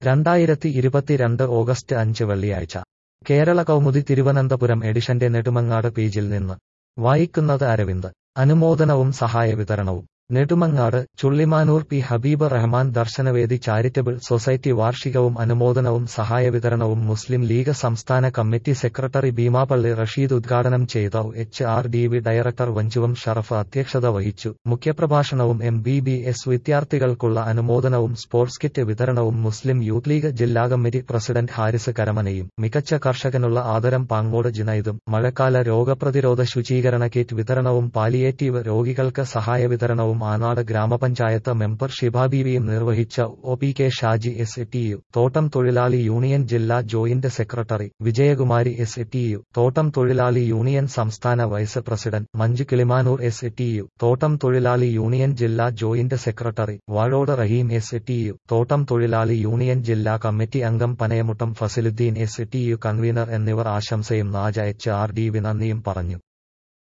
രണ്ടായിരത്തി ഇരുപത്തിരണ്ട് ഓഗസ്റ്റ് അഞ്ച് വെള്ളിയാഴ്ച കേരള കൗമുദി തിരുവനന്തപുരം എഡിഷന്റെ നെടുമങ്ങാട് പേജിൽ നിന്ന് വായിക്കുന്നത് അരവിന്ദ് അനുമോദനവും സഹായ വിതരണവും നെടുമങ്ങാട് ചുള്ളിമാനൂർ പി ഹബീബ് റഹ്മാൻ ദർശനവേദി ചാരിറ്റബിൾ സൊസൈറ്റി വാർഷികവും അനുമോദനവും സഹായ വിതരണവും മുസ്ലിം ലീഗ് സംസ്ഥാന കമ്മിറ്റി സെക്രട്ടറി ഭീമാപള്ളി റഷീദ് ഉദ്ഘാടനം ചെയ്ത H R D V director Vanchuvam Sharaf അധ്യക്ഷത വഹിച്ചു മുഖ്യപ്രഭാഷണവും എം ബി ബി എസ് വിദ്യാർത്ഥികൾക്കുള്ള അനുമോദനവും സ്പോർട്സ് കിറ്റ് വിതരണവും മുസ്ലിം യൂത്ത് ലീഗ് ജില്ലാ കമ്മിറ്റി പ്രസിഡന്റ് ഹാരിസ് കരമനയും മികച്ച കർഷകനുള്ള ആദരം പാങ്ങോട് ജിനൈദും മഴക്കാല രോഗപ്രതിരോധ ശുചീകരണ കിറ്റ് വിതരണവും പാലിയേറ്റീവ് രോഗികൾക്ക് സഹായ വിതരണവും ആനാട് ഗ്രാമപഞ്ചായത്ത് മെമ്പർ ഷിബാബീവിയും നിർവഹിച്ച O P K Shaji S T U തോട്ടം തൊഴിലാളി യൂണിയൻ ജില്ലാ joint secretary Vijayakumari S T U തോട്ടം തൊഴിലാളി യൂണിയൻ സംസ്ഥാന vice president Manju Kilimanoor S T U തോട്ടം തൊഴിലാളി യൂണിയൻ ജില്ലാ joint secretary Vazhode Raheem S T U തോട്ടം തൊഴിലാളി യൂണിയൻ ജില്ലാ കമ്മിറ്റി അംഗം Panayamuttam Fasiluddin S T U convener എന്നിവർ ആശംസയും Naja H R D V നന്ദിയും പറഞ്ഞു